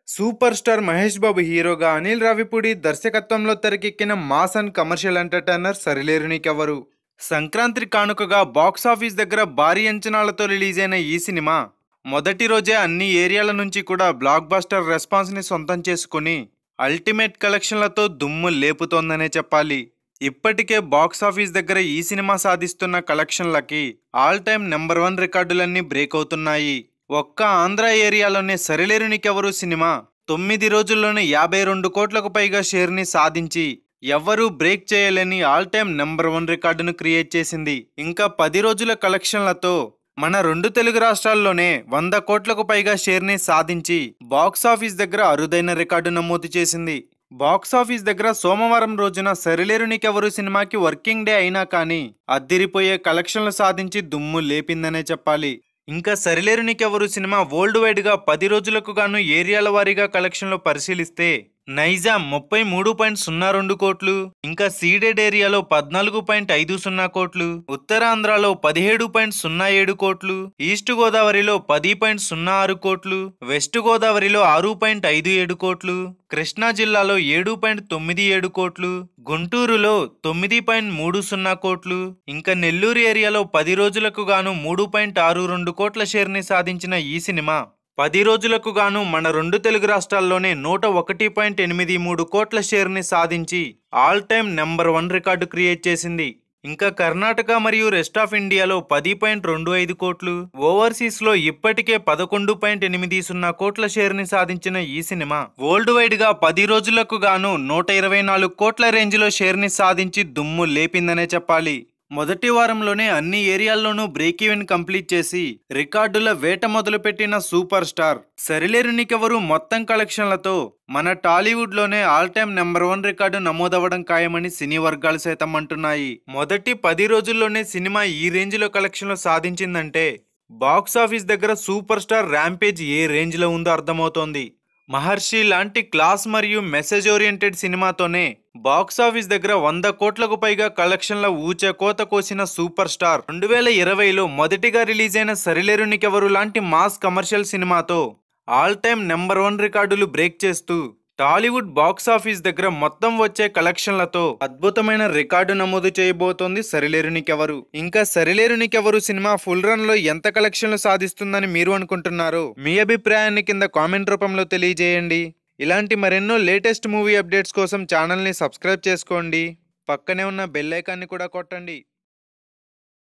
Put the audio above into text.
super star Mahesh బాబు హీరోగా అనిల్ రావిపూడి దర్శకత్వంలో తెరకెక్కిన mass and commercial entertainer Sarileru Neekevvaru Sankranti కానుకగా బాక్సాఫీస్ దగ్గర భారీ అంచనాలతో రిలీజ్ అయిన ఈ సినిమా మొదటి రోజే అన్ని ఏరియాల నుంచి కూడా బ్లాక్ బస్టర్ రెస్పాన్స్ని సొంతం చేసుకుని అల్టిమేట్ కలెక్షన్లతో దుమ్ము లేపుతోందనే చెప్పాలి ఇప్పటికే బాక్సాఫీస్ దగ్గర ఈ సినిమా సాధిస్తున్న కలెక్షన్లకి ఆల్ టైమ్ నెంబర్ వన్ రికార్డులన్నీ బ్రేక్ అవుతున్నాయి ఒక్క ఆంధ్ర ఏరియాలోనే సరిలేరునికెవరు సినిమా తొమ్మిది రోజుల్లోనే యాభై రెండు కోట్లకు పైగా షేర్ని సాధించి ఎవ్వరూ బ్రేక్ చేయలేని ఆల్ టైమ్ నెంబర్ వన్ రికార్డును క్రియేట్ చేసింది ఇంకా పది రోజుల కలెక్షన్లతో మన రెండు తెలుగు రాష్ట్రాల్లోనే వంద కోట్లకు పైగా షేర్ని సాధించి బాక్సాఫీస్ దగ్గర అరుదైన రికార్డు నమోదు చేసింది బాక్సాఫీస్ దగ్గర సోమవారం రోజున సరిలేరునికెవరు సినిమాకి వర్కింగ్ డే అయినా కానీ అద్దిరిపోయే కలెక్షన్లు సాధించి దుమ్ము లేపిందనే చెప్పాలి ఇంకా సరిలేరునికెవరు సినిమా వరల్డ్ వైడ్ గా పది రోజులకు గాను ఏరియాల వారీగా కలెక్షన్లు పరిశీలిస్తే నైజాం ముప్పై మూడు పాయింట్ సున్నా రెండు కోట్లు ఇంకా సీడెడ్ ఏరియాలో పద్నాలుగు పాయింట్ ఐదు సున్నా కోట్లు ఉత్తరాంధ్రలో పదిహేడు పాయింట్ సున్నా ఏడు కోట్లు ఈస్ట్ గోదావరిలో పది పాయింట్ సున్నా ఆరు కోట్లు వెస్ట్ గోదావరిలో ఆరు పాయింట్ ఐదు ఏడు కోట్లు కృష్ణా జిల్లాలో ఏడు పాయింట్ తొమ్మిది ఏడు కోట్లు గుంటూరులో తొమ్మిది పాయింట్ మూడు సున్నా కోట్లు ఇంకా నెల్లూరు ఏరియాలో పది రోజులకు గాను మూడు పాయింట్ ఆరు రెండు కోట్ల షేర్ని సాధించిన ఈ సినిమా పది రోజులకు గాను మన రెండు తెలుగు రాష్ట్రాల్లోనే నూట ఒకటి పాయింట్ ఎనిమిది మూడు కోట్ల షేర్ని సాధించి all time number one record create చేసింది ఇంకా కర్ణాటక మరియు రెస్ట్ ఆఫ్ ఇండియాలో పది పాయింట్ రెండు ఐదు కోట్లు ఓవర్సీస్ లో ఇప్పటికే పదకొండు పాయింట్ ఎనిమిది సున్నా కోట్ల షేర్ని సాధించిన ఈ సినిమా వరల్డ్ వైడ్ గా పది రోజులకు గాను నూట ఇరవై నాలుగు కోట్ల రేంజ్ లో షేర్ని సాధించి దుమ్ము లేపిందనే చెప్పాలి మొదటి వారంలోనే అన్ని ఏరియాల్లోనూ బ్రేక్ ఈవెన్ కంప్లీట్ చేసి రికార్డుల వేట మొదలుపెట్టిన సూపర్ స్టార్ సరిలేరునికెవరు మొత్తం కలెక్షన్లతో మన టాలీవుడ్ లోనే all time number one record నమోదవ్వడం ఖాయమని సినీ వర్గాలు సైతం అంటున్నాయి మొదటి పది రోజుల్లోనే సినిమా ఈ రేంజ్ లో కలెక్షన్లు సాధించిందంటే బాక్స్ ఆఫీస్ దగ్గర సూపర్ స్టార్ ర్యాంపేజ్ ఏ రేంజ్ లో ఉందో అర్థమవుతోంది మహర్షి లాంటి క్లాస్ మరియు మెసేజ్ ఓరియంటెడ్ సినిమాతోనే బాక్స్ ఆఫీస్ దగ్గర వంద కోట్లకు పైగా కలెక్షన్ల ఊచే కోత కోసిన సూపర్ స్టార్ రెండు వేల ఇరవైలో మొదటిగా రిలీజ్ అయిన సరిలేరునికెవరు లాంటి మాస్ కమర్షియల్ సినిమాతో ఆల్ టైమ్ నెంబర్ వన్ రికార్డులు బ్రేక్ చేస్తూ టాలీవుడ్ బాక్స్ ఆఫీస్ దగ్గర మొత్తం వచ్చే కలెక్షన్లతో అద్భుతమైన రికార్డు నమోదు చేయబోతోంది సరిలేరునికెవరు ఇంకా సరిలేరునికెవరు సినిమా ఫుల్ రన్ లో ఎంత కలెక్షన్లు సాధిస్తుందని మీరు అనుకుంటున్నారు మీ అభిప్రాయాన్ని కింద కామెంట్ రూపంలో తెలియజేయండి ఇలాంటి మరెన్నో లేటెస్ట్ మూవీ అప్డేట్స్ కోసం ఛానల్ని సబ్స్క్రైబ్ చేసుకోండి పక్కనే ఉన్న బెల్ ఐకాన్ని కూడా కొట్టండి